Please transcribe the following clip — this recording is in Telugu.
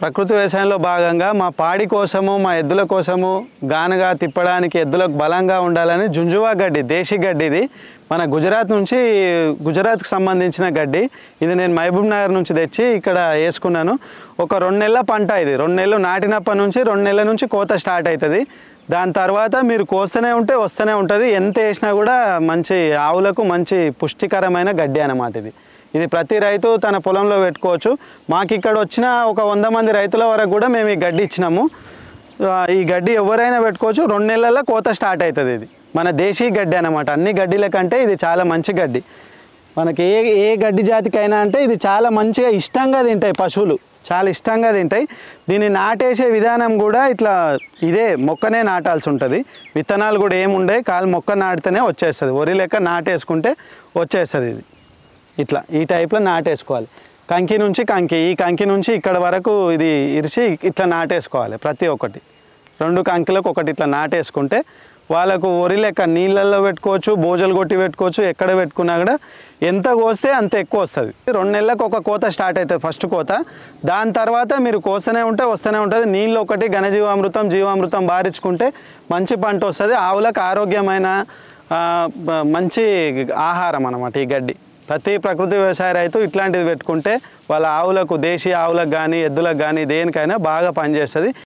ప్రకృతి వ్యవసాయంలో భాగంగా మా పాడి కోసము మా ఎద్దుల కోసము గానుగా తిప్పడానికి ఎద్దులకు బలంగా ఉండాలని జుంజువా గడ్డి దేశీ గడ్డి ఇది మన గుజరాత్ నుంచి గుజరాత్కి సంబంధించిన గడ్డి ఇది నేను మహబూబ్ నగర్ నుంచి తెచ్చి ఇక్కడ వేసుకున్నాను ఒక రెండు నెలల పంట ఇది రెండు నెలలు నాటినప్పటి నుంచి రెండు నెలల నుంచి కోత స్టార్ట్ అవుతుంది దాని తర్వాత మీరు కోస్తూనే ఉంటే వస్తూనే ఉంటుంది ఎంత వేసినా కూడా మంచి ఆవులకు మంచి పుష్టికరమైన గడ్డి అన్నమాట ఇది ఇది ప్రతి రైతు తన పొలంలో పెట్టుకోవచ్చు మాకు ఇక్కడ వచ్చిన ఒక వంద మంది రైతుల వరకు కూడా మేము ఈ గడ్డి ఇచ్చినాము ఆ, ఈ గడ్డి ఎవరైనా పెట్టుకోవచ్చు రెండు నెలల్లో కోత స్టార్ట్ అవుతుంది ఇది మన దేశీ గడ్డి అనమాట అన్ని గడ్డిల కంటే ఇది చాలా మంచి గడ్డి మనకి ఏ ఏ గడ్డి జాతికైనా అంటే ఇది చాలా మంచిగా ఇష్టంగా తింటాయి పశువులు చాలా ఇష్టంగా తింటాయి దీన్ని నాటేసే విధానం కూడా ఇట్లా ఇదే మొక్కనే నాటాల్సి ఉంటుంది విత్తనాలు కూడా ఏముండే కాలు మొక్క నాటితేనే వచ్చేస్తుంది వరి లెక్క నాటేసుకుంటే వచ్చేస్తుంది ఇది ఇట్లా ఈ టైప్లో నాటేసుకోవాలి కంకి నుంచి కంకి ఈ కంకి నుంచి ఇక్కడ వరకు ఇది ఇరిచి ఇట్లా నాటేసుకోవాలి ప్రతి ఒక్కటి రెండు కంకిలకు ఒకటి ఇట్లా నాటేసుకుంటే వాళ్ళకు వరి లెక్క నీళ్ళల్లో పెట్టుకోవచ్చు బోజలు కొట్టి పెట్టుకోవచ్చు ఎక్కడ పెట్టుకున్నా కూడా ఎంత కోస్తే అంత ఎక్కువ వస్తుంది రెండు నెలలకు ఒక కోత స్టార్ట్ అవుతుంది ఫస్ట్ కోత దాని తర్వాత మీరు కోస్తూనే ఉంటే వస్తూనే ఉంటుంది నీళ్ళు ఒకటి ఘనజీవామృతం జీవామృతం బారించుకుంటే మంచి పంట వస్తుంది ఆవులకు ఆరోగ్యమైన ఆ, బ- మంచి ఆహారం అన్నమాట ఈ గడ్డి ప్రతి ప్రకృతి వ్యవసాయ రైతు ఇట్లాంటిది పెట్టుకుంటే వాళ్ళ ఆవులకు దేశీయ ఆవులకు కానీ ఎద్దులకు కానీ దేనికైనా బాగా పనిచేస్తుంది